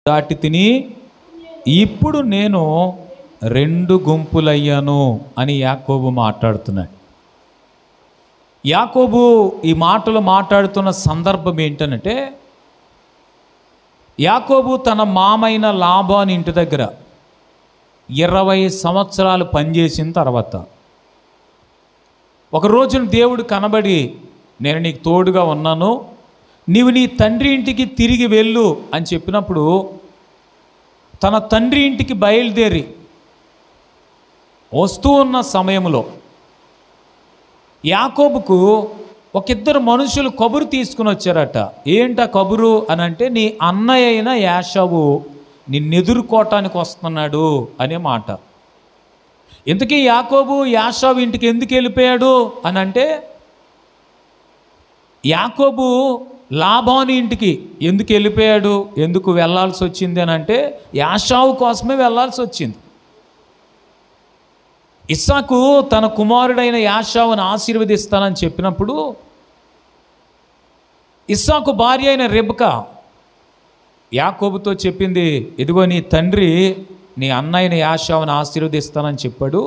దాటి తిని ఇప్పుడు నేను రెండు గుంపులయ్యాను అని యాకోబు మాట్లాడుతున్నాడు యాకోబు ఈ మాటలు మాట్లాడుతున్న సందర్భం ఏంటనంటే యాకోబు తన మామైన లాభాని ఇంటి దగ్గర ఇరవై సంవత్సరాలు పనిచేసిన తర్వాత ఒక రోజున దేవుడు కనబడి నేను నీకు తోడుగా ఉన్నాను నీవు నీ తండ్రి ఇంటికి తిరిగి వెళ్ళు అని చెప్పినప్పుడు తన తండ్రి ఇంటికి బయలుదేరి వస్తూ ఉన్న సమయంలో యాకోబుకు ఒక ఇద్దరు మనుషులు కబురు తీసుకుని వచ్చారట ఏంట కబురు అని అంటే నీ అన్నయ్య అయిన యాషవు నిన్నెదుర్కోవటానికి వస్తున్నాడు అనే మాట ఇంతకీ యాకోబు యాషావు ఇంటికి ఎందుకు వెళ్ళిపోయాడు అని అంటే యాకోబు లాభాని ఇంటికి ఎందుకు వెళ్ళిపోయాడు ఎందుకు వెళ్ళాల్సి వచ్చింది అని అంటే యాషావు కోసమే వెళ్ళాల్సి వచ్చింది ఇస్సాకు తన కుమారుడైన యాషావుని ఆశీర్వదిస్తానని చెప్పినప్పుడు ఇస్సాకు భార్య అయిన రెబక యాకోబుతో చెప్పింది ఇదిగో నీ తండ్రి నీ అన్నయ్యన యాషావుని ఆశీర్వదిస్తానని చెప్పాడు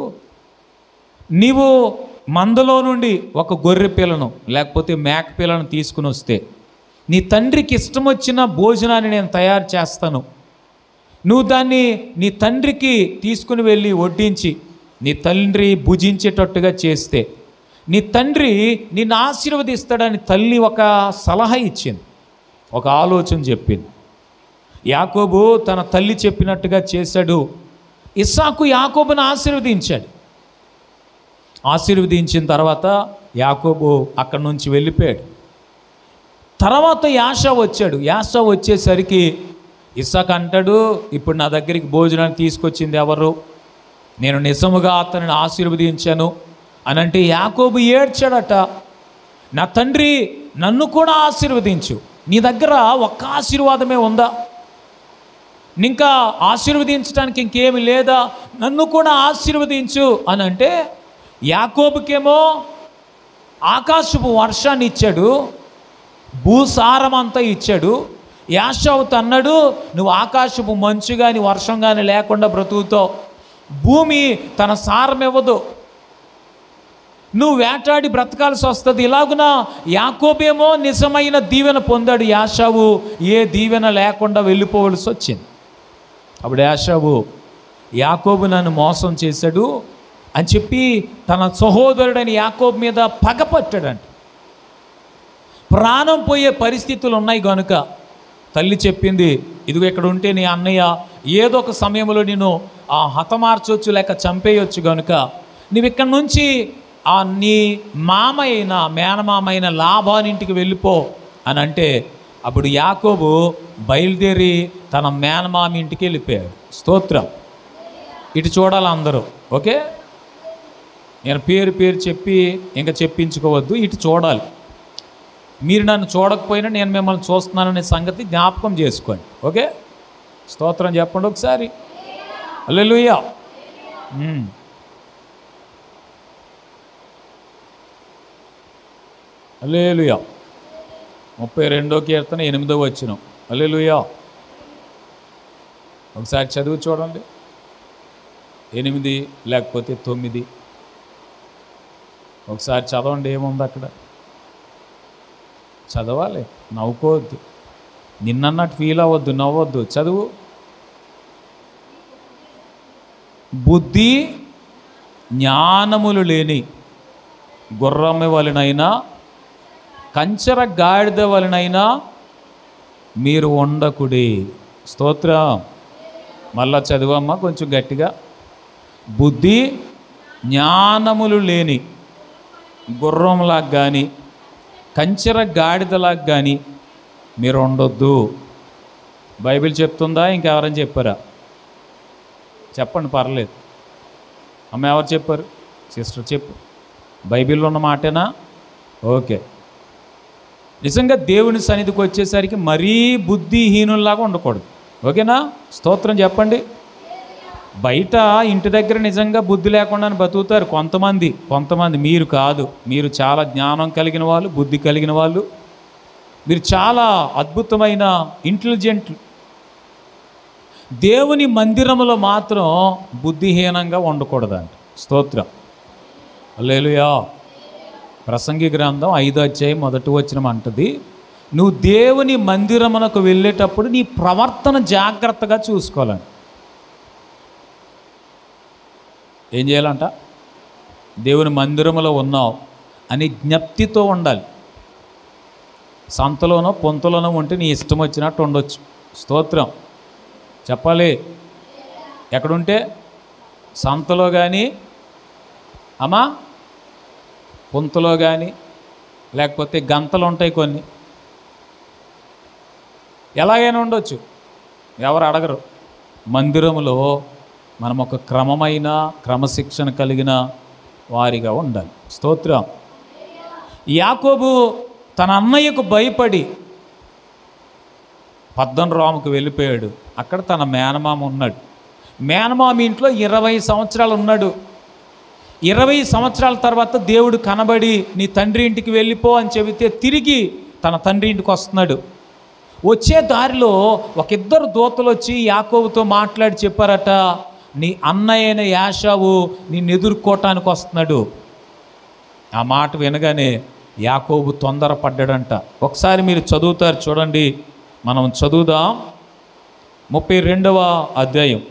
నీవు మందలో నుండి ఒక గొర్రె పిల్లను లేకపోతే మేక పిల్లను తీసుకుని వస్తే నీ తండ్రికి ఇష్టం వచ్చిన భోజనాన్ని నేను తయారు చేస్తాను నువ్వు దాన్ని నీ తండ్రికి తీసుకుని వెళ్ళి వడ్డించి నీ తండ్రి భుజించేటట్టుగా చేస్తే నీ తండ్రి నిన్ను ఆశీర్వదిస్తాడని తల్లి ఒక సలహా ఇచ్చింది ఒక ఆలోచన చెప్పింది యాకోబు తన తల్లి చెప్పినట్టుగా చేశాడు ఇస్సాకు యాకోబును ఆశీర్వదించాడు ఆశీర్వదించిన తర్వాత యాకోబు అక్కడి నుంచి వెళ్ళిపోయాడు తర్వాత యాష వచ్చాడు యాష వచ్చేసరికి ఇస్సాక్ అంటాడు ఇప్పుడు నా దగ్గరికి భోజనాన్ని తీసుకొచ్చింది ఎవరు నేను నిజముగా అతనిని ఆశీర్వదించాను అని అంటే యాకోబు ఏడ్చాడట నా తండ్రి నన్ను కూడా ఆశీర్వదించు నీ దగ్గర ఒక్క ఆశీర్వాదమే ఉందా ఇంకా ఆశీర్వదించడానికి ఇంకేమి లేదా నన్ను కూడా ఆశీర్వదించు అని అంటే యాకోబుకేమో ఆకాశపు వర్షాన్ని ఇచ్చాడు భూసారం అంతా ఇచ్చాడు యాషావుతో అన్నాడు నువ్వు ఆకాశపు మంచు కానీ వర్షం కానీ లేకుండా బ్రతుకుతావు భూమి తన సారం ఇవ్వదు నువ్వు వేటాడి బ్రతకాల్సి వస్తుంది ఇలాగున యాకోబేమో నిజమైన దీవెన పొందాడు యాషావు ఏ దీవెన లేకుండా వెళ్ళిపోవలసి వచ్చింది అప్పుడు యాషావు యాకోబు నన్ను మోసం చేశాడు అని చెప్పి తన సహోదరుడైన యాకోబు మీద పగపట్టాడంట ప్రాణం పోయే పరిస్థితులు ఉన్నాయి కనుక తల్లి చెప్పింది ఇదిగో ఇక్కడ ఉంటే నీ అన్నయ్య ఏదో ఒక సమయంలో నేను ఆ హతమార్చొచ్చు లేక చంపేయొచ్చు కనుక నువ్వు ఇక్కడి నుంచి ఆ నీ మామ అయిన మేనమామ అయిన లాభానింటికి వెళ్ళిపో అని అంటే అప్పుడు యాకోబు బయలుదేరి తన మేనమామ ఇంటికి వెళ్ళిపోయాడు స్తోత్రం ఇటు చూడాలి అందరూ ఓకే నేను పేరు పేరు చెప్పి ఇంకా చెప్పించుకోవద్దు ఇటు చూడాలి మీరు నన్ను చూడకపోయినా నేను మిమ్మల్ని చూస్తున్నాననే సంగతి జ్ఞాపకం చేసుకోండి ఓకే స్తోత్రం చెప్పండి ఒకసారి అల్లెలుయ్యా అల్లేలుయా ముప్పై రెండో కీర్తన ఎనిమిదో వచ్చిన అల్లేలుయా ఒకసారి చదువు చూడండి ఎనిమిది లేకపోతే తొమ్మిది ఒకసారి చదవండి ఏముంది అక్కడ చదవాలి నవ్వుకోవద్దు నిన్నన్నట్టు ఫీల్ అవ్వద్దు నవ్వద్దు చదువు బుద్ధి జ్ఞానములు లేని గుర్రమ్మ వలనైనా కంచర గాడిద వలనైనా మీరు ఉండకుడి స్తోత్రం మళ్ళా చదువమ్మా కొంచెం గట్టిగా బుద్ధి జ్ఞానములు లేని గుర్రంలాగా కానీ కంచెర గాడిదలాగా కానీ మీరు ఉండొద్దు బైబిల్ చెప్తుందా ఇంకెవరని చెప్పారా చెప్పండి పర్లేదు అమ్మ ఎవరు చెప్పారు సిస్టర్ చెప్పు బైబిల్లో ఉన్న మాటేనా ఓకే నిజంగా దేవుని సన్నిధికి వచ్చేసరికి మరీ బుద్ధిహీనుల్లాగా ఉండకూడదు ఓకేనా స్తోత్రం చెప్పండి బయట ఇంటి దగ్గర నిజంగా బుద్ధి లేకుండా బతుకుతారు కొంతమంది కొంతమంది మీరు కాదు మీరు చాలా జ్ఞానం కలిగిన వాళ్ళు బుద్ధి కలిగిన వాళ్ళు మీరు చాలా అద్భుతమైన ఇంటెలిజెంట్ దేవుని మందిరములో మాత్రం బుద్ధిహీనంగా ఉండకూడదంట స్తోత్రం లేలుయా ప్రసంగి గ్రంథం ఐదో అధ్యాయం మొదటి వచనం అంటది నువ్వు దేవుని మందిరమునకు వెళ్ళేటప్పుడు నీ ప్రవర్తన జాగ్రత్తగా చూసుకోవాలండి ఏం చేయాలంట దేవుని మందిరములో ఉన్నావు అని జ్ఞప్తితో ఉండాలి సంతలోనో పొంతలోనో ఉంటే నీ ఇష్టం వచ్చినట్టు ఉండొచ్చు స్తోత్రం చెప్పాలి ఎక్కడుంటే సంతలో కానీ అమ్మా పొంతలో కానీ లేకపోతే గంతలు ఉంటాయి కొన్ని ఎలాగైనా ఉండొచ్చు ఎవరు అడగరు మందిరంలో మనం ఒక క్రమమైన క్రమశిక్షణ కలిగిన వారిగా ఉండాలి స్తోత్రం యాకోబు తన అన్నయ్యకు భయపడి పద్దనరాముకు వెళ్ళిపోయాడు అక్కడ తన మేనమామ ఉన్నాడు మేనమామ ఇంట్లో ఇరవై సంవత్సరాలు ఉన్నాడు ఇరవై సంవత్సరాల తర్వాత దేవుడు కనబడి నీ తండ్రి ఇంటికి వెళ్ళిపో అని చెబితే తిరిగి తన తండ్రి ఇంటికి వస్తున్నాడు వచ్చే దారిలో ఒక ఇద్దరు దూతలు వచ్చి యాకోబుతో మాట్లాడి చెప్పారట నీ అన్నయ్య అయిన యాషావు నిన్ను ఎదుర్కోవటానికి వస్తున్నాడు ఆ మాట వినగానే యాకోబు తొందరపడ్డాడంట ఒకసారి మీరు చదువుతారు చూడండి మనం చదువుదాం ముప్పై రెండవ అధ్యాయం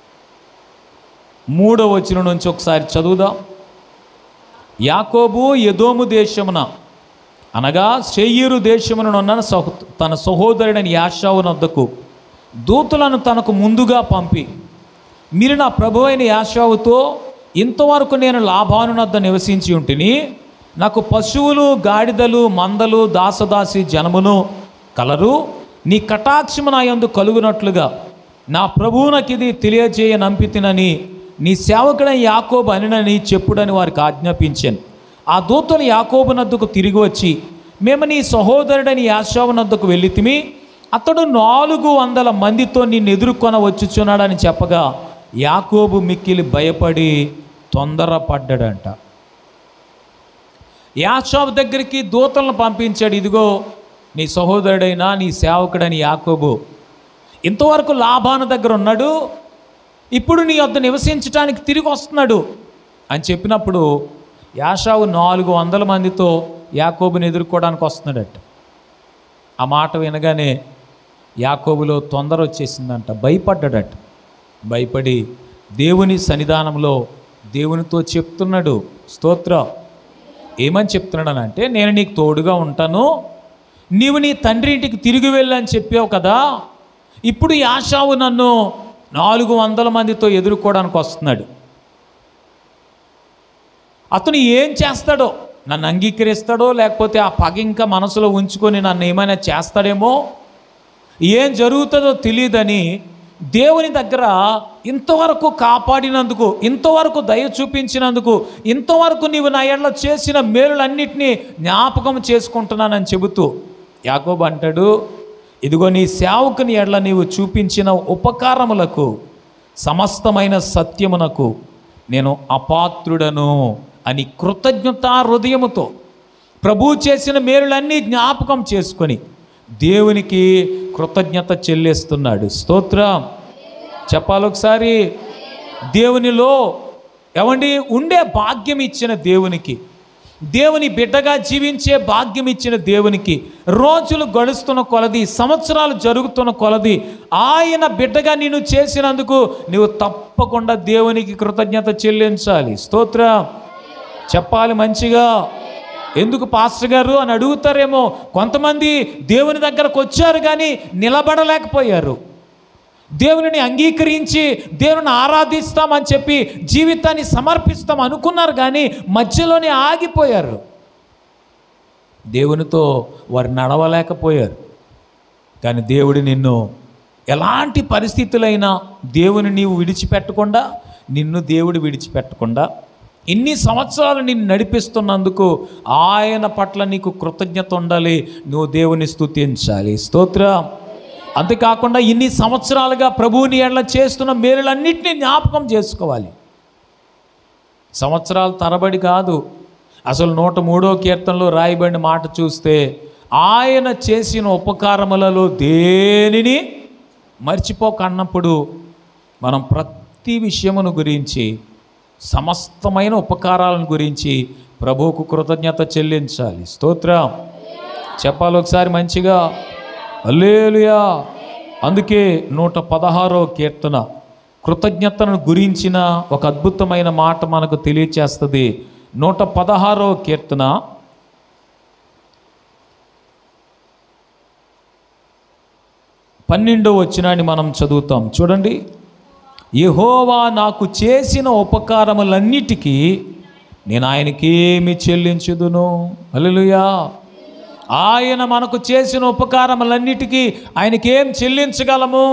మూడవ వచనం నుంచి ఒకసారి చదువుదాం యాకోబు ఎదోము దేశమున అనగా శేయీరు దేశమునున్న సహో తన సహోదరుడని యాషావు నద్దకు దూతలను తనకు ముందుగా పంపి మీరు నా ప్రభు అయిన యాషావుతో ఇంతవరకు నేను లాభాను నద్ద నివసించి ఉంటిని నాకు పశువులు గాడిదలు మందలు దాసదాసి జనమును కలరు నీ కటాక్షము నా యందు కలుగునట్లుగా నా ప్రభువు నాకు ఇది తెలియజేయ నంపితినని నీ సేవకుడైన యాకోబు అనినని చెప్పుడని వారికి ఆజ్ఞాపించాను ఆ దూతలు యాకోబు నద్దకు తిరిగి వచ్చి మేము నీ సహోదరుడని యాషావు నద్దకు వెళ్ళితిమి అతడు నాలుగు వందల మందితో నిన్ను ఎదుర్కొన వచ్చుచున్నాడని చెప్పగా యాకోబు మిక్కిలి భయపడి తొందరపడ్డాడంట యాషాబు దగ్గరికి దూతలను పంపించాడు ఇదిగో నీ సహోదరుడైన నీ సేవకుడని యాకోబు ఇంతవరకు లాభాన దగ్గర ఉన్నాడు ఇప్పుడు నీ వద్ద నివసించడానికి తిరిగి వస్తున్నాడు అని చెప్పినప్పుడు యాషావు నాలుగు వందల మందితో యాకోబుని ఎదుర్కోవడానికి వస్తున్నాడట ఆ మాట వినగానే యాకోబులో తొందర వచ్చేసిందంట భయపడ్డాడట భయపడి దేవుని సన్నిధానంలో దేవునితో చెప్తున్నాడు స్తోత్రం ఏమని చెప్తున్నాడనంటే నేను నీకు తోడుగా ఉంటాను నీవు నీ తండ్రి ఇంటికి తిరిగి వెళ్ళని చెప్పావు కదా ఇప్పుడు యాషావు నన్ను నాలుగు వందల మందితో ఎదుర్కోవడానికి వస్తున్నాడు అతను ఏం చేస్తాడో నన్ను అంగీకరిస్తాడో లేకపోతే ఆ పగ ఇంకా మనసులో ఉంచుకొని నన్ను ఏమైనా చేస్తాడేమో ఏం జరుగుతుందో తెలియదని దేవుని దగ్గర ఇంతవరకు కాపాడినందుకు ఇంతవరకు దయ చూపించినందుకు ఇంతవరకు నీవు నా ఎడల చేసిన మేలులన్నిటినీ జ్ఞాపకం చేసుకుంటున్నానని చెబుతూ యాకోబు అంటాడు ఇదిగో నీ సేవకుని ఎడల నీవు చూపించిన ఉపకారములకు సమస్తమైన సత్యమునకు నేను అపాత్రుడను అని కృతజ్ఞత హృదయముతో ప్రభు చేసిన మేలులన్నీ జ్ఞాపకం చేసుకొని దేవునికి కృతజ్ఞత చెల్లిస్తున్నాడు స్తోత్రం చెప్పాలి ఒకసారి దేవునిలో ఏమండి ఉండే భాగ్యం ఇచ్చిన దేవునికి దేవుని బిడ్డగా జీవించే భాగ్యం ఇచ్చిన దేవునికి రోజులు గడుస్తున్న కొలది సంవత్సరాలు జరుగుతున్న కొలది ఆయన బిడ్డగా నేను చేసినందుకు నువ్వు తప్పకుండా దేవునికి కృతజ్ఞత చెల్లించాలి స్తోత్రం చెప్పాలి మంచిగా ఎందుకు పాస్టర్ గారు అని అడుగుతారేమో కొంతమంది దేవుని దగ్గరకు వచ్చారు కానీ నిలబడలేకపోయారు దేవునిని అంగీకరించి దేవుని ఆరాధిస్తామని చెప్పి జీవితాన్ని సమర్పిస్తాం అనుకున్నారు కానీ మధ్యలోనే ఆగిపోయారు దేవునితో వారు నడవలేకపోయారు కానీ దేవుడు నిన్ను ఎలాంటి పరిస్థితులైనా దేవుని నీవు విడిచిపెట్టకుండా నిన్ను దేవుడు విడిచిపెట్టకుండా ఇన్ని సంవత్సరాలు నిన్ను నడిపిస్తున్నందుకు ఆయన పట్ల నీకు కృతజ్ఞత ఉండాలి నువ్వు దేవుని స్తుతించాలి స్తోత్రం అంతేకాకుండా ఇన్ని సంవత్సరాలుగా ప్రభువుని ఎడల చేస్తున్న మేలులన్నింటినీ జ్ఞాపకం చేసుకోవాలి సంవత్సరాల తరబడి కాదు అసలు నూట మూడో కీర్తనలో రాయబడిన మాట చూస్తే ఆయన చేసిన ఉపకారములలో దేనిని మర్చిపోక అన్నప్పుడు మనం ప్రతి విషయమును గురించి సమస్తమైన ఉపకారాలను గురించి ప్రభువుకు కృతజ్ఞత చెల్లించాలి స్తోత్రం చెప్పాలి ఒకసారి మంచిగా అల్లేలుయా అందుకే నూట పదహారో కీర్తన కృతజ్ఞతను గురించిన ఒక అద్భుతమైన మాట మనకు తెలియచేస్తుంది నూట పదహారో కీర్తన పన్నెండో వచ్చినాన్ని మనం చదువుతాం చూడండి యెహోవా నాకు చేసిన ఉపకారములన్నిటికీ నేను ఆయనకేమి చెల్లించుదును హల్లెలూయా ఆయన మనకు చేసిన ఉపకారములన్నిటికీ ఆయనకేం చెల్లించగలము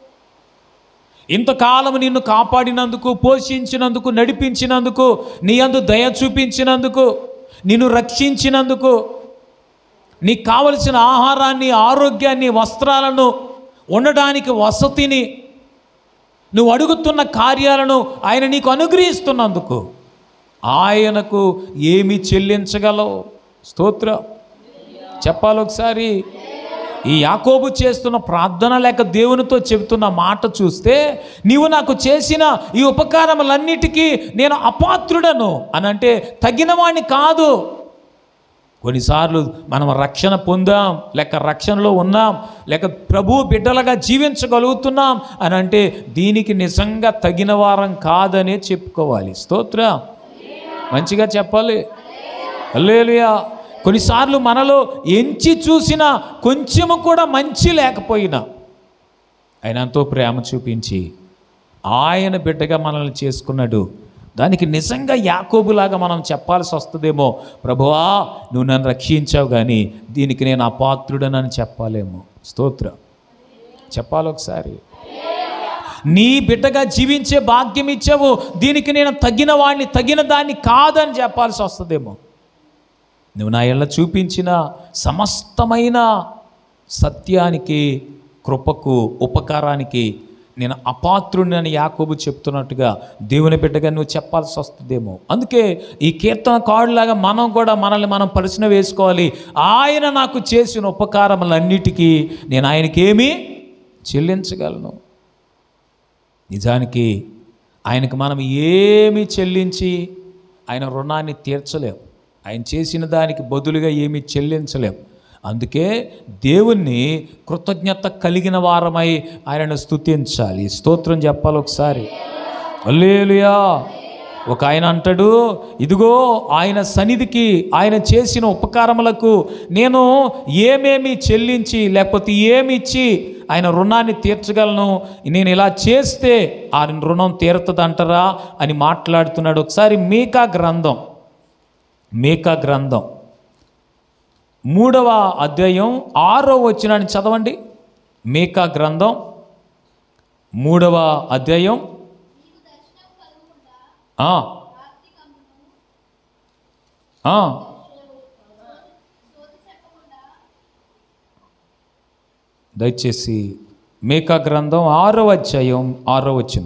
ఇంతకాలం నిన్ను కాపాడినందుకు పోషించినందుకు నడిపించినందుకు నీ అందు దయ చూపించినందుకు నిన్ను రక్షించినందుకు నీకు కావలసిన ఆహారాన్ని ఆరోగ్యాన్ని వస్త్రాలను ఉండడానికి వసతిని నువ్వు అడుగుతున్న కార్యాలను ఆయన నీకు అనుగ్రహిస్తున్నందుకు ఆయనకు ఏమి చెల్లించగలవు స్తోత్రం చెప్పాలి ఒకసారి ఈ యాకోబు చేస్తున్న ప్రార్థన లేక దేవునితో చెబుతున్న మాట చూస్తే నీవు నాకు చేసిన ఈ ఉపకారములన్నిటికీ నేను అపాత్రుడను అని అంటే తగినవాణ్ణి కాదు కొన్నిసార్లు మనం రక్షణ పొందాం లేక రక్షణలో ఉన్నాం లేక ప్రభు బిడ్డలుగా జీవించగలుగుతున్నాం అని అంటే దీనికి నిజంగా తగిన వారం కాదనే చెప్పుకోవాలి స్తోత్రం మంచిగా చెప్పాలి అల్లేలుయా కొన్నిసార్లు మనలో ఎంచి చూసిన కొంచెము కూడా మంచి లేకపోయినా ఆయన ఎంతో ప్రేమ చూపించి ఆయన బిడ్డగా మనల్ని చేసుకున్నాడు దానికి నిజంగా యాకోబులాగా మనం చెప్పాల్సి వస్తుందేమో ప్రభువా నువ్వు నన్ను రక్షించావు కానీ దీనికి నేను అపాత్రుడనని చెప్పాలేమో స్తోత్రం చెప్పాలి ఒకసారి నీ బిడ్డగా జీవించే భాగ్యం ఇచ్చావు దీనికి నేను తగిన వాడిని తగిన దాన్ని కాదని చెప్పాల్సి వస్తుందేమో నువ్వు నా ఇళ్ళ చూపించిన సమస్తమైన సత్యానికి కృపకు ఉపకారానికి నేను అపాత్రుడిని యాకోబు చెప్తున్నట్టుగా దేవుని బిడ్డగా నువ్వు చెప్పాల్సి వస్తుందేమో అందుకే ఈ కీర్తన కాడులాగా మనం కూడా మనల్ని మనం పరిచయం వేసుకోవాలి ఆయన నాకు చేసిన ఉపకారములన్నిటికీ నేను ఆయనకేమీ చెల్లించగలను నిజానికి ఆయనకు మనం ఏమి చెల్లించి ఆయన రుణాన్ని తీర్చలేం ఆయన చేసిన దానికి బదులుగా ఏమి చెల్లించలేం అందుకే దేవుణ్ణి కృతజ్ఞత కలిగిన వారమై ఆయనను స్తుతించాలి స్తోత్రం చెప్పాలి ఒకసారి అల్లేలుయా ఒక ఆయన అంటాడు ఇదిగో ఆయన సన్నిధికి ఆయన చేసిన ఉపకారములకు నేను ఏమేమి చెల్లించి లేకపోతే ఏమి ఇచ్చి ఆయన రుణాన్ని తీర్చగలను నేను ఇలా చేస్తే ఆ రుణం తీరుతుందంటారా అని మాట్లాడుతున్నాడు ఒకసారి మీకా గ్రంథం మీకా గ్రంథం మూడవ అధ్యాయం ఆరో వచ్చినాన్ని చదవండి మీకా గ్రంథం మూడవ అధ్యాయం ఆ. ఆ. దయచేసి మేకా గ్రంథం ఆరో అధ్యాయం ఆరో వచ్చిన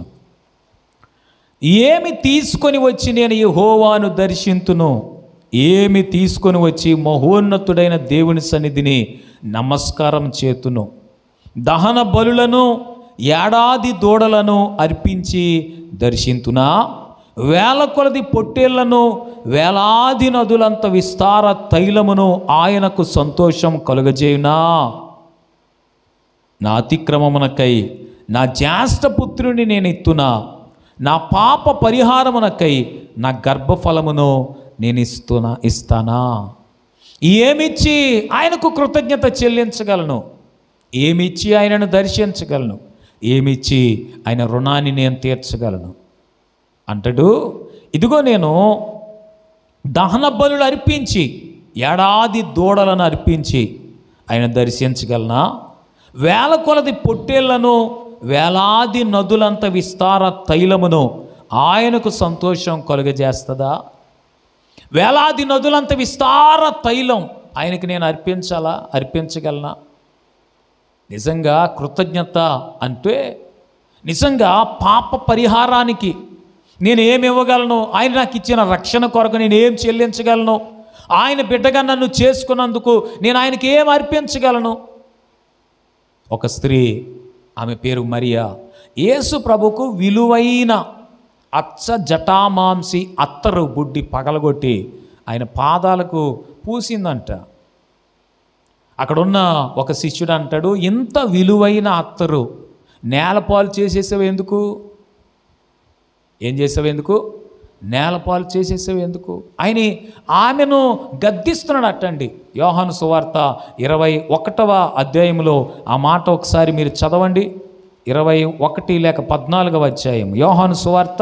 ఏమి తీసుకొని వచ్చి నేను ఈ హోవాను దర్శింతును ఏమి తీసుకొని వచ్చి మహోన్నతుడైన దేవుని సన్నిధిని నమస్కారం చేతును దహన బలులను ఏడాది దూడలను అర్పించి దర్శింతునా వేల కొలది పొట్టేళ్లను వేలాది నదులంత విస్తార తైలమును ఆయనకు సంతోషం కలుగజేయునా నా అతిక్రమమునకై నా జ్యేష్ఠపుత్రుని నేను ఇత్తునా నా పాప పరిహారమునకై నా గర్భఫలమును నేను ఇస్తున్నా ఇస్తానా ఏమిచ్చి ఆయనకు కృతజ్ఞత చెల్లించగలను ఏమిచ్చి ఆయనను దర్శించగలను ఏమిచ్చి ఆయన రుణాన్ని నేను తీర్చగలను అంటాడు ఇదిగో నేను దహన బలులు అర్పించి ఏడాది దూడలను అర్పించి ఆయన దర్శించగలనా వేల కొలది పొట్టేళ్లను వేలాది నదులంత విస్తార తైలమును ఆయనకు సంతోషం కలుగజేస్తుందా వేలాది నదులంత విస్తార తైలం ఆయనకి నేను అర్పించాలా అర్పించగలనా నిజంగా కృతజ్ఞత అంటే నిజంగా పాప పరిహారానికి నేను ఏమి ఇవ్వగలను ఆయన నాకు ఇచ్చిన రక్షణ కొరకు నేను ఏం చెల్లించగలను ఆయన బిడ్డగా నన్ను చేసుకున్నందుకు నేను ఆయనకి ఏం అర్పించగలను ఒక స్త్రీ ఆమె పేరు మరియా యేసు ప్రభుకు విలువైన అచ్చ జటామాంసి అత్తరు బుడ్డి పగలగొట్టి ఆయన పాదాలకు పూసిందంట అక్కడున్న ఒక శిష్యుడు అంటాడు ఇంత విలువైన అత్తరు నేలపాలు చేసేసావు ఎందుకు ఏం చేసావు ఎందుకు నేలపాలు చేసేసావు ఎందుకు ఆయన ఆమెను గద్దిస్తున్నాడు అట్టండి యోహాను సువార్త ఇరవై ఒకటవ అధ్యాయంలో ఆ మాట ఒకసారి మీరు చదవండి ఇరవై ఒకటి లేక పద్నాలుగవ అధ్యాయం యోహాను సువార్త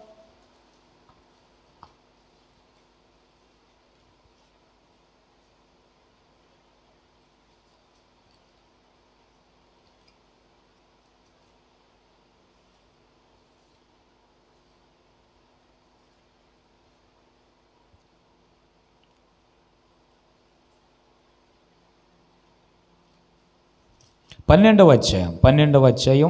పన్నెండవ అధ్యాయం పన్నెండవ అధ్యాయం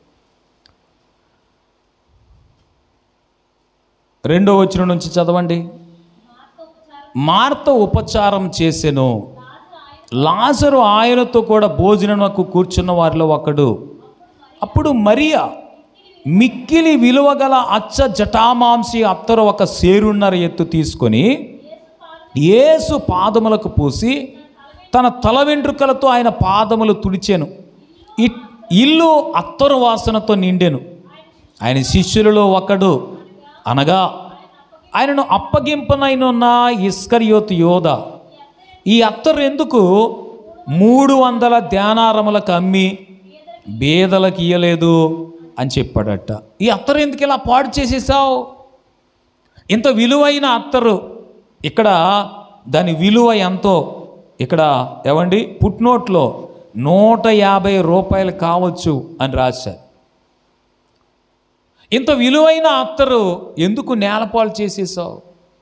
రెండో వచనం నుంచి చదవండి మార్త ఉపచారం చేసెను లాజరు ఆయనతో కూడా భోజనముకు కూర్చున్న వారిలో ఒకడు అప్పుడు మరియా మిక్కిలి విలువగల అచ్చ జటామాంసి అత్తరు ఒక సేరున్నర ఎత్తు తీసుకొని యేసు పాదములకు పూసి తన తల వెంట్రుకలతో ఆయన పాదములు తుడిచెను ఇ- ఇల్లు అత్తరు వాసనతో నిండెను ఆయన శిష్యులలో ఒకడు అనగా ఆయనను అప్పగింపనైనున్న ఇస్కరియోతు యోధ ఈ అత్తరు ఎందుకు మూడు వందల ధ్యానారములకు అమ్మి బేదలకు ఇయ్యలేదు అని చెప్పాడట ఈ అత్తరు ఎందుకు ఇలా పాడు చేసేసావు ఇంత విలువైన అత్తరు ఇక్కడ దాని విలువ ఎంతో ఇక్కడ ఏమండి పుట్నోట్లో నూట యాభై రూపాయలు కావచ్చు అని రాశారు ఇంత విలువైన అత్తరు ఎందుకు నేలపాలు చేసేసావు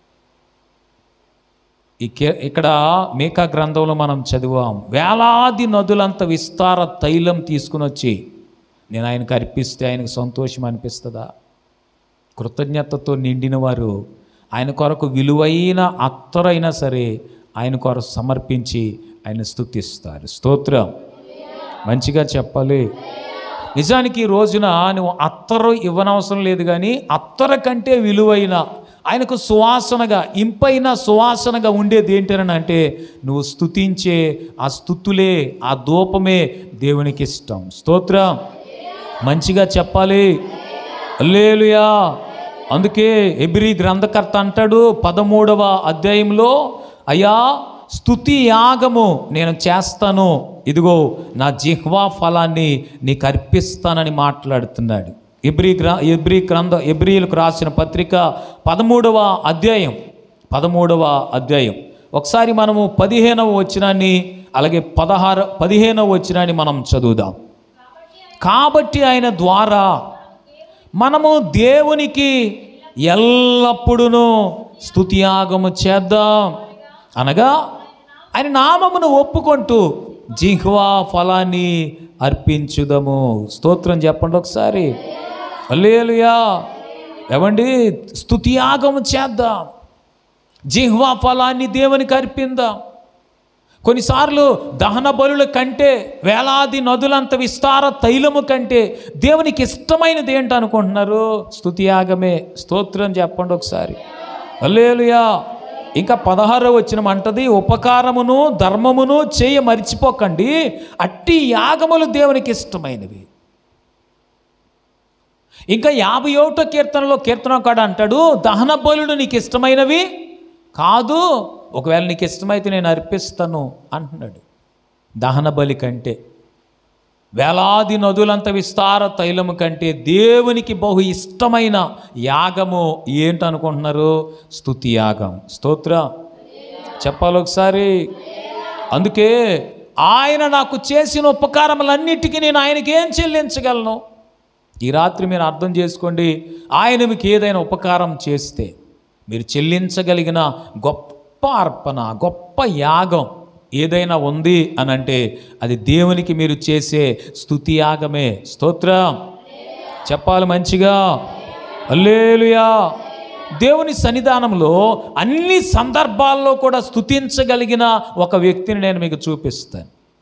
ఈ కే- ఇక్కడ మేకా గ్రంథంలో మనం చదివాం వేలాది నదులంత విస్తార తైలం తీసుకుని వచ్చి నేను ఆయనకు అర్పిస్తే ఆయనకు సంతోషం అనిపిస్తుందా కృతజ్ఞతతో నిండిన వారు ఆయన కొరకు విలువైన అత్తరైనా సరే ఆయన కొరకు సమర్పించి ఆయన స్తుతిస్తారు స్తోత్రం మంచిగా చెప్పాలి నిజానికి ఈ రోజున నువ్వు అత్తరు ఇవ్వనవసరం లేదు కానీ అత్తర కంటే విలువైన ఆయనకు సువాసనగా ఇంపైన సువాసనగా ఉండేది ఏంటని అంటే నువ్వు స్తుతించే ఆ స్థుతులే ఆ ధూపమే దేవునికి ఇష్టం స్తోత్రం మంచిగా చెప్పాలి అల్లేలుయా అందుకే ఎబ్రి గ్రంథకర్త అంటాడు పదమూడవ అధ్యాయంలో అయ్యా స్తుతి యాగము నేను చేస్తాను ఇదిగో నా జిహ్వా ఫలాన్ని నీకు అర్పిస్తానని మాట్లాడుతున్నాడు ఎబ్రి గ్ర ఎబ్రి గ్రంథ ఎబ్రిలకు రాసిన పత్రిక పదమూడవ అధ్యాయం పదమూడవ అధ్యాయం ఒకసారి మనము పదిహేనవ వచనాన్ని అలాగే పదహారు పదిహేనవ వచనాన్ని మనం చదువుదాం కాబట్టి ఆయన ద్వారా మనము దేవునికి ఎల్లప్పుడూ స్తుతియాగము చేద్దాం అనగా ఆయన నామమును ఒప్పుకుంటూ జిహ్వా ఫలాన్ని అర్పించుదము స్తోత్రం చెప్పండి ఒకసారి అల్లేలుయా ఏమండి స్తుతియాగము చేద్దాం జిహ్వా ఫలాన్ని దేవునికి అర్పిందాం కొన్నిసార్లు దహన బలుల కంటే వేలాది నదులంత విస్తార తైలము కంటే దేవునికి ఇష్టమైనది ఏంటి అనుకుంటున్నారు స్తుతియాగమే స్తోత్రం చెప్పండి ఒకసారి అల్లేలుయా ఇంకా పదహారో వచ్చిన అంటది ఉపకారమును ధర్మమును చేయ మరిచిపోకండి అట్టి యాగములు దేవునికి ఇష్టమైనవి ఇంకా యాభై ఒకటో కీర్తనలో కీర్తనకాడు అంటాడు దహన బలులు నీకు ఇష్టమైనవి కాదు ఒకవేళ నీకు ఇష్టమైతే నేను అర్పిస్తాను అంటున్నాడు దహన బలి కంటే వేలాది నదులంత విస్తార తైలము కంటే దేవునికి బహు ఇష్టమైన యాగము ఏంటనుకుంటున్నారు స్తుతి యాగం స్తోత్ర చెప్పాలి ఒకసారి అందుకే ఆయన నాకు చేసిన ఉపకారములన్నిటికీ నేను ఆయనకి ఏం చెల్లించగలను ఈ రాత్రి మీరు అర్థం చేసుకోండి ఆయన మీకు ఏదైనా ఉపకారం చేస్తే మీరు చెల్లించగలిగిన గొప్ప అర్పణ గొప్ప యాగం ఏదైనా ఉంది అని అంటే అది దేవునికి మీరు చేసే స్తుతి యాగమే స్తోత్రం చెప్పాలి మంచిగా అల్లేలుయా దేవుని సన్నిధానంలో అన్ని సందర్భాల్లో కూడా స్తుతించగలిగిన ఒక వ్యక్తిని నేను మీకు చూపిస్తాను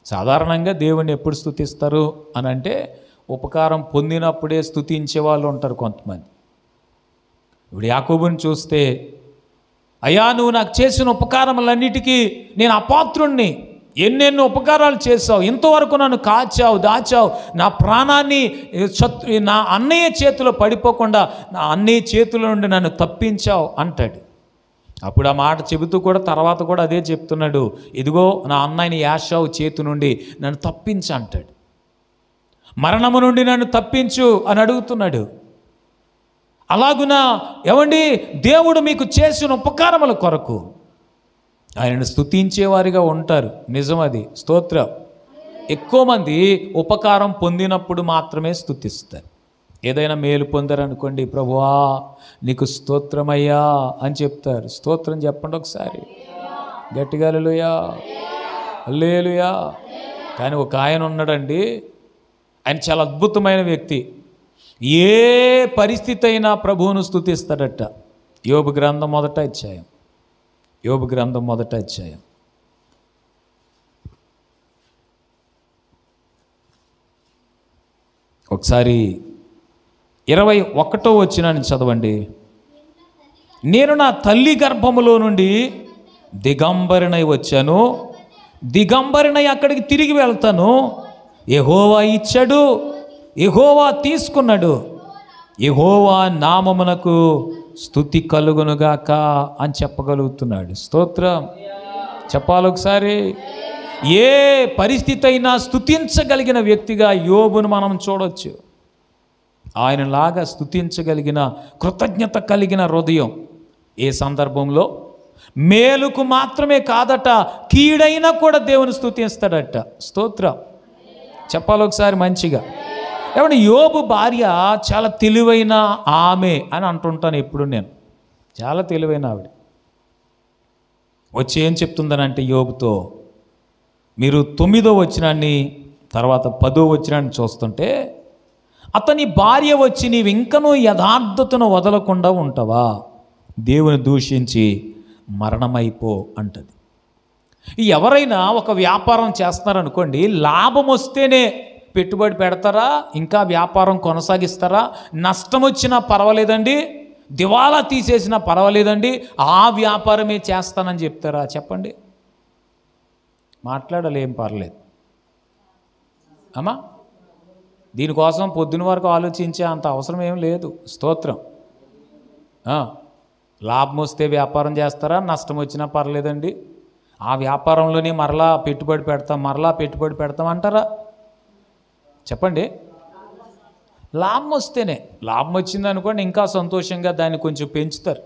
సాధారణంగా దేవుణ్ణి ఎప్పుడు స్థుతిస్తారు అని అంటే ఉపకారం పొందినప్పుడే స్థుతించే వాళ్ళు ఉంటారు కొంతమంది ఇప్పుడు యాకోబుని చూస్తే అయ్యా నువ్వు నాకు చేసిన ఉపకారములన్నిటికీ నేను అపాత్రుణ్ణి ఎన్నెన్నో ఉపకారాలు చేసావు ఇంతవరకు నన్ను కాచావు దాచావు నా ప్రాణాన్ని శత్రు నా అన్నయ్య చేతిలో పడిపోకుండా నా అన్నయ్య చేతుల నుండి నన్ను తప్పించావు అంటాడు అప్పుడు ఆ మాట చెబుతూ కూడా తర్వాత కూడా అదే చెప్తున్నాడు ఇదిగో నా అన్నయ్యని యాషావు చేతి నుండి నన్ను తప్పించు అంటాడు మరణము నుండి నన్ను తప్పించు అని అడుగుతున్నాడు అలాగున ఏమండి దేవుడు మీకు చేసిన ఉపకారముల కొరకు ఆయనను స్తుతించేవారిగా ఉంటారు నిజం అది స్తోత్రం ఎక్కువ మంది ఉపకారం పొందినప్పుడు మాత్రమే స్తుతిస్తారు ఏదైనా మేలు పొందారనుకోండి ప్రభువా నీకు స్తోత్రమయ్యా అని చెప్తారు స్తోత్రం చెప్పండి ఒకసారి గట్టిగా లేలుయా లేలుయా కానీ ఒక ఆయన ఉన్నాడండి ఆయన చాలా అద్భుతమైన వ్యక్తి ఏ పరిస్థితి అయినా ప్రభువును స్థుతిస్తాడట యోబు గ్రంథం మొదట అధ్యాయం యోబు గ్రంథం మొదట అధ్యాయం ఒకసారి ఇరవై ఒకటో వచ్చినాన్ని చదవండి నేను నా తల్లి గర్భములో నుండి దిగంబరినై వచ్చాను దిగంబరినై అక్కడికి తిరిగి వెళ్తాను ఎహోవా ఇచ్చాడు ఎహోవా తీసుకున్నాడు ఎహోవా నామమునకు స్థుతి కలుగునుగాక అని చెప్పగలుగుతున్నాడు స్తోత్రం చెప్పాలి ఒకసారి ఏ పరిస్థితి అయినా స్థుతించగలిగిన వ్యక్తిగా యోబును మనం చూడొచ్చు ఆయనలాగా స్థుతించగలిగిన కృతజ్ఞత కలిగిన హృదయం ఏ సందర్భంలో మేలుకు మాత్రమే కాదట కీడైనా కూడా దేవుని స్థుతిస్తాడట స్తోత్రం చెప్పాలి ఒకసారి మంచిగా ఏమంటే యోబు భార్య చాలా తెలివైన ఆమె అని అంటుంటాను ఎప్పుడు నేను చాలా తెలివైన ఆవిడ వచ్చి ఏం చెప్తుందనంటే యోబుతో మీరు తొమ్మిదో వచ్చినాన్ని తర్వాత పదో వచ్చినాన్ని చూస్తుంటే అతని భార్య వచ్చి నీవు ఇంకనూ యథార్థతను వదలకుండా ఉంటావా దేవుని దూషించి మరణమైపో అంటది ఈ ఎవరైనా ఒక వ్యాపారం చేస్తున్నారనుకోండి లాభం వస్తేనే పెట్టుబడి పెడతారా ఇంకా వ్యాపారం కొనసాగిస్తారా నష్టం వచ్చినా పర్వాలేదండి దివాలా తీసేసినా పర్వాలేదండి ఆ వ్యాపారమే చేస్తానని చెప్తారా చెప్పండి మాట్లాడలేం పర్లేదు అమ్మా దీనికోసం పొద్దున వరకు ఆలోచించే అంత అవసరం ఏం లేదు స్తోత్రం ఆ, లాభం వస్తే వ్యాపారం చేస్తారా నష్టం వచ్చినా పర్లేదండి ఆ వ్యాపారంలోనే మరలా పెట్టుబడి పెడతాం మరలా పెట్టుబడి పెడతాం అంటారా చెప్పండి లాభం వస్తేనే లాభం వచ్చింది అనుకోండి ఇంకా సంతోషంగా దాన్ని కొంచెం పెంచుతారు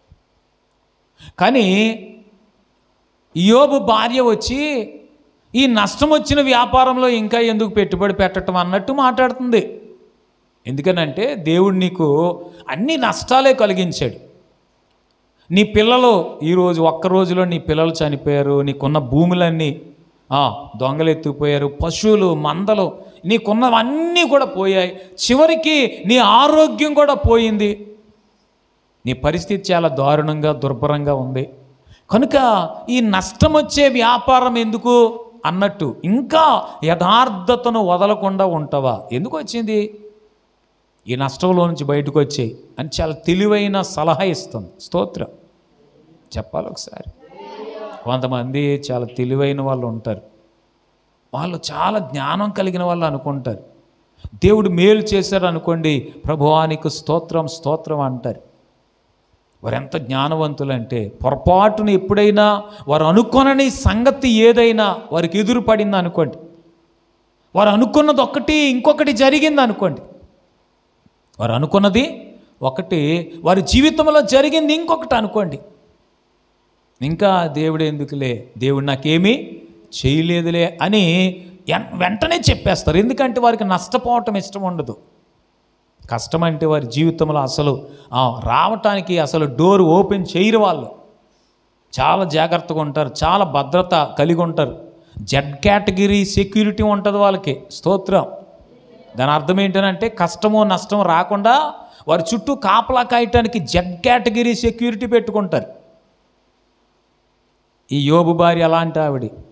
కానీ యోబు భార్య వచ్చి ఈ నష్టం వచ్చిన వ్యాపారంలో ఇంకా ఎందుకు పెట్టుబడి పెట్టడం అన్నట్టు మాట్లాడుతుంది ఎందుకనంటే దేవుడు నీకు అన్ని నష్టాలే కలిగించాడు నీ పిల్లలు ఈరోజు ఒక్క రోజులో నీ పిల్లలు చనిపోయారు నీకున్న భూములన్నీ ఆ, దొంగలు ఎత్తుకుపోయారు పశువులు మందలు నీకున్నవన్నీ కూడా పోయాయి చివరికి నీ ఆరోగ్యం కూడా పోయింది నీ పరిస్థితి చాలా దారుణంగా దుర్భరంగా ఉంది కనుక ఈ నష్టం వచ్చే వ్యాపారం ఎందుకు అన్నట్టు ఇంకా యథార్థతను వదలకుండా ఉంటావా ఎందుకు వచ్చింది ఈ నష్టంలో నుంచి బయటకు వచ్చేయి అని చాలా తెలివైన సలహా ఇస్తుంది స్తోత్రం చెప్పాలి ఒకసారి కొంతమంది చాలా తెలివైన వాళ్ళు ఉంటారు వాళ్ళు చాలా జ్ఞానం కలిగిన వాళ్ళు అనుకుంటారు దేవుడు మేలు చేశారు అనుకోండి ప్రభువానికి స్తోత్రం స్తోత్రం అంటారు వారు ఎంత జ్ఞానవంతులంటే పొరపాటున ఎప్పుడైనా వారు అనుకొనని సంగతి ఏదైనా వారికి ఎదురు పడింది అనుకోండి వారు అనుకున్నది ఒకటి ఇంకొకటి జరిగింది అనుకోండి వారు అనుకున్నది ఒకటి వారి జీవితంలో జరిగింది ఇంకొకటి అనుకోండి ఇంకా దేవుడు ఎందుకులే దేవుడు నాకేమీ చేయలేదులే అని ఎన్- వెంటనే చెప్పేస్తారు ఎందుకంటే వారికి నష్టపోవటం ఇష్టం ఉండదు కష్టం అంటే వారి జీవితంలో అసలు ఆ, రావటానికి అసలు డోర్ ఓపెన్ చేయరు వాళ్ళు చాలా జాగ్రత్తగా ఉంటారు చాలా భద్రత కలిగి ఉంటారు జెడ్ కేటగిరీ సెక్యూరిటీ ఉంటుంది వాళ్ళకి స్తోత్రం దాని అర్థం ఏంటంటే కష్టమో నష్టం రాకుండా వారి చుట్టూ కాపలా కాయటానికి జెడ్ కేటగిరీ సెక్యూరిటీ పెట్టుకుంటారు ఈ యోబు భార్య అలాంటి ఆవిడ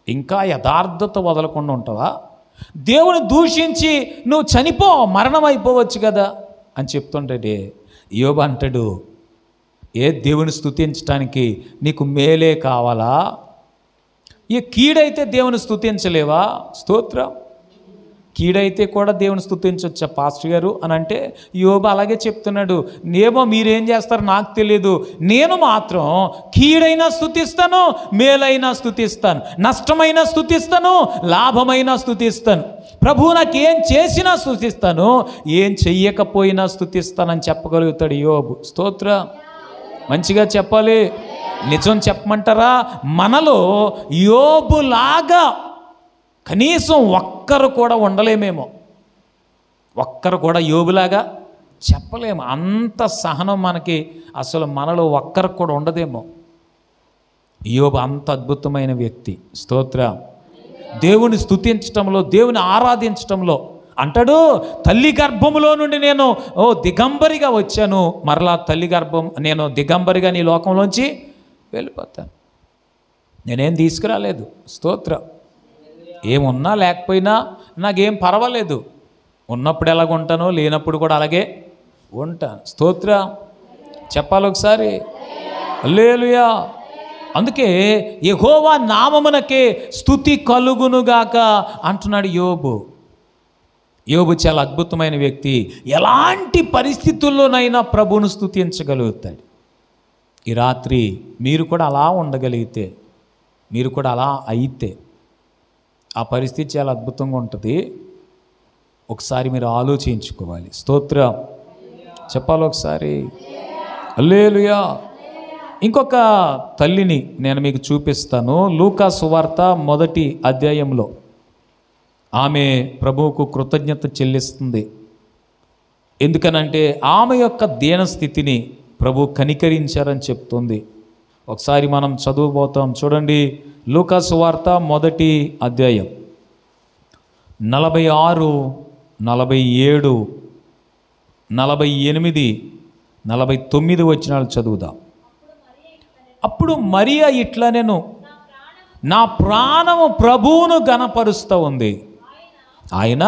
ఇంకా యథార్థత వదలకుండా ఉంటావా దేవుని దూషించి నువ్వు చనిపో మరణం అయిపోవచ్చు కదా అని చెప్తుంటాడే యోబు అంటాడు ఏ దేవుని స్తుతించడానికి నీకు మేలే కావాలా ఏ కీడైతే దేవుని స్తుతించలేవా స్తోత్రం కీడైతే కూడా దేవుని స్తుతించవచ్చా పాస్టర్ గారు అని అంటే యోబు అలాగే చెప్తున్నాడు నేమో మీరేం చేస్తారో నాకు తెలియదు నేను మాత్రం కీడైనా స్థుతిస్తాను మేలైనా స్థుతిస్తాను నష్టమైన స్థుతిస్తాను లాభమైన స్థుతిస్తాను ప్రభు నాకు ఏం చేసినా స్థుతిస్తాను ఏం చెయ్యకపోయినా స్థుతిస్తానని చెప్పగలుగుతాడు యోబు స్తోత్ర మంచిగా చెప్పాలి నిజం చెప్పమంటారా మనలో యోబులాగా కనీసం ఒక్కరు కూడా ఉండలేమేమో ఒక్కరు కూడా యోబులాగా చెప్పలేము అంత సహనం మనకి అసలు మనలో ఒక్కరికి కూడా ఉండదేమో యోబు అంత అద్భుతమైన వ్యక్తి స్తోత్ర దేవుని స్తుతించటంలో దేవుని ఆరాధించటంలో అంటాడు తల్లి గర్భములో నుండి నేను ఓ దిగంబరిగా వచ్చాను మరలా తల్లి గర్భం నేను దిగంబరిగా నీ లోకంలోంచి వెళ్ళిపోతాను నేనేం తీసుకురాలేదు స్తోత్రం ఏమున్నా లేకపోయినా నాకేం పర్వాలేదు ఉన్నప్పుడు ఎలాగ ఉంటానో లేనప్పుడు కూడా అలాగే ఉంటాను స్తోత్ర చెప్పాలి ఒకసారి అల్లేలుయా అందుకే యెహోవా నామమునకే స్థుతి కలుగునుగాక అంటున్నాడు యోబు యోబు చాలా అద్భుతమైన వ్యక్తి ఎలాంటి పరిస్థితుల్లోనైనా ప్రభువును స్థుతించగలుగుతాడు ఈ రాత్రి మీరు కూడా అలా ఉండగలిగితే మీరు కూడా అలా అయితే ఆ పరిస్థితి చాలా అద్భుతంగా ఉంటుంది ఒకసారి మీరు ఆలోచించుకోవాలి స్తోత్రం చెప్పాలి ఒకసారి అల్లేలుయా ఇంకొక తల్లిని నేను మీకు చూపిస్తాను లూకా సువార్త మొదటి అధ్యాయంలో ఆమె ప్రభువుకు కృతజ్ఞత చెల్లిస్తుంది ఎందుకనంటే ఆమె యొక్క దీనస్థితిని ప్రభు కనికరించారని చెప్తుంది ఒకసారి మనం చదువుబోతాం చూడండి లూకా సువార్త మొదటి అధ్యాయం నలభై ఆరు నలభై ఏడు నలభై ఎనిమిది నలభై తొమ్మిది వచ్చినాలు చదువుదాం అప్పుడు మరియా ఇట్లా నేను నా ప్రాణము ప్రభువును గనపరుస్తూ ఉంది ఆయన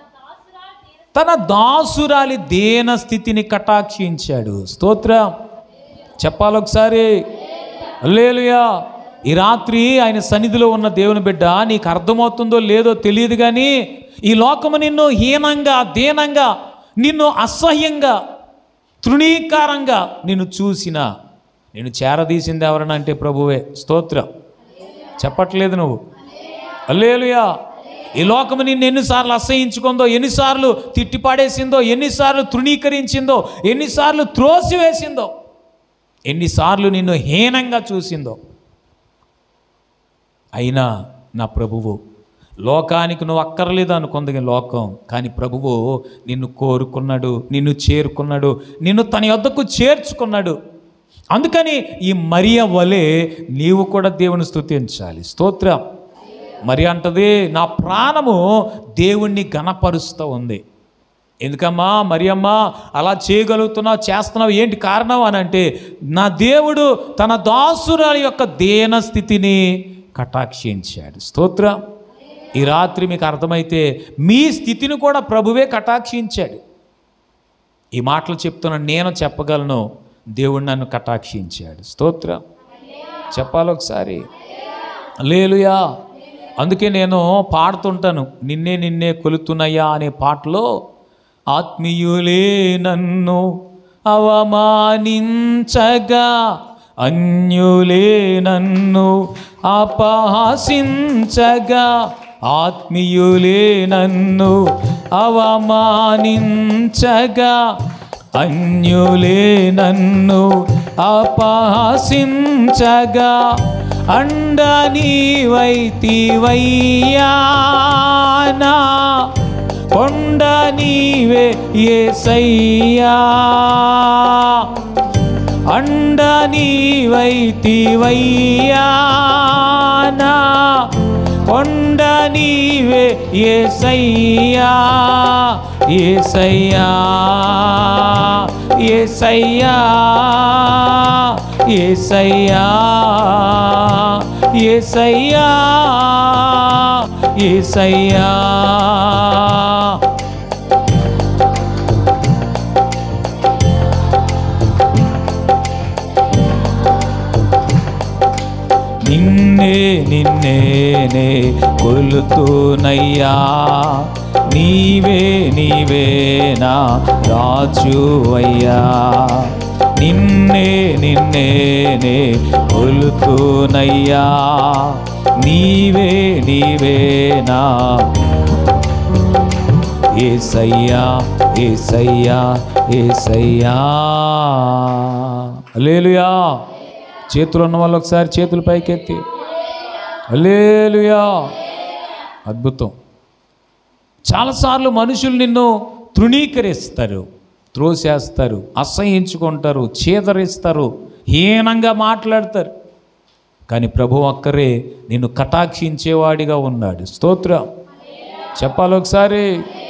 తన దాసురాలి దేన స్థితిని కటాక్షించాడు స్తోత్రం చెప్పాలి ఒకసారి లేలుయా ఈ రాత్రి ఆయన సన్నిధిలో ఉన్న దేవుని బిడ్డ నీకు అర్థమవుతుందో లేదో తెలియదు కానీ ఈ లోకము నిన్ను హీనంగా దీనంగా నిన్ను అసహ్యంగా తృణీకారంగా నిన్ను చూసిన నేను చేరదీసింది ఎవరనంటే ప్రభువే స్తోత్రం చెప్పట్లేదు నువ్వు అల్లేలుయా ఈ లోకము నిన్ను ఎన్నిసార్లు అసహించుకుందో ఎన్నిసార్లు తిట్టిపాడేసిందో ఎన్నిసార్లు తృణీకరించిందో ఎన్నిసార్లు త్రోసివేసిందో ఎన్నిసార్లు నిన్ను హీనంగా చూసిందో అయినా నా ప్రభువు లోకానికి నువ్వు అక్కర్లేదు అనుకుంది లోకం కానీ ప్రభువు నిన్ను కోరుకున్నాడు నిన్ను చేరుకున్నాడు నిన్ను తన యొద్దకు చేర్చుకున్నాడు అందుకని ఈ మరియ వలె నీవు కూడా దేవుని స్తుతించాలి స్తోత్రం మరి అంటది నా ప్రాణము దేవుణ్ణి గణపరుస్తూ ఉంది ఎందుకమ్మా మరియమ్మా అలా చేయగలుగుతున్నావు చేస్తున్నావు ఏంటి కారణం అని అంటే నా దేవుడు తన దాసురాలి యొక్క దేన స్థితిని కటాక్షించాడు స్తోత్రం ఈ రాత్రి మీకు అర్థమైతే మీ స్థితిని కూడా ప్రభువే కటాక్షించాడు ఈ మాటలు చెప్తున్న నేను చెప్పగలను దేవుడు నన్ను కటాక్షించాడు స్తోత్రం చెప్పాలి ఒకసారి లేలుయా అందుకే నేను పాడుతుంటాను నిన్నే నిన్నే కొలుతున్నయ్యా అనే పాటలో ఆత్మీయులే నన్ను అవమానించగా అన్యులే నన్ను అపహాసించగా ఆత్మీయులే నన్ను అవమానించగా అన్యులే నన్ను అపహాసించగా అండ నీవైతివయ్యానా కొండ నీవే ఏసయ్యా అండ నీవైతివయ్యానా కొండ నీవే ఏసయ్యా ఏసయ్యా ఏసయ్యా ఏసయ్యా ఏసయ్యా ఏసయ్యా నిన్నే నిన్నేనే కొలుతూనయ్యా నీవే నీవేనా రాజువయ్యా నిన్నే నిన్నేనే కొలుతూనయ్యా నీవే నీవేనా ఏసయ్యా ఏసయ్యా ఏసయ్యా అలేలుయా చేతులు ఉన్న వాళ్ళు ఒకసారి చేతులు పైకెత్తి అలేలుయా అద్భుతం చాలాసార్లు మనుషులు నిన్ను తృణీకరిస్తారు త్రోసేస్తారు అసహించుకుంటారు చేదరిస్తారు హీనంగా మాట్లాడతారు కానీ ప్రభు ఒక్కరే నిన్ను కటాక్షించేవాడిగా ఉన్నాడు స్తోత్రం చెప్పాలి ఒకసారి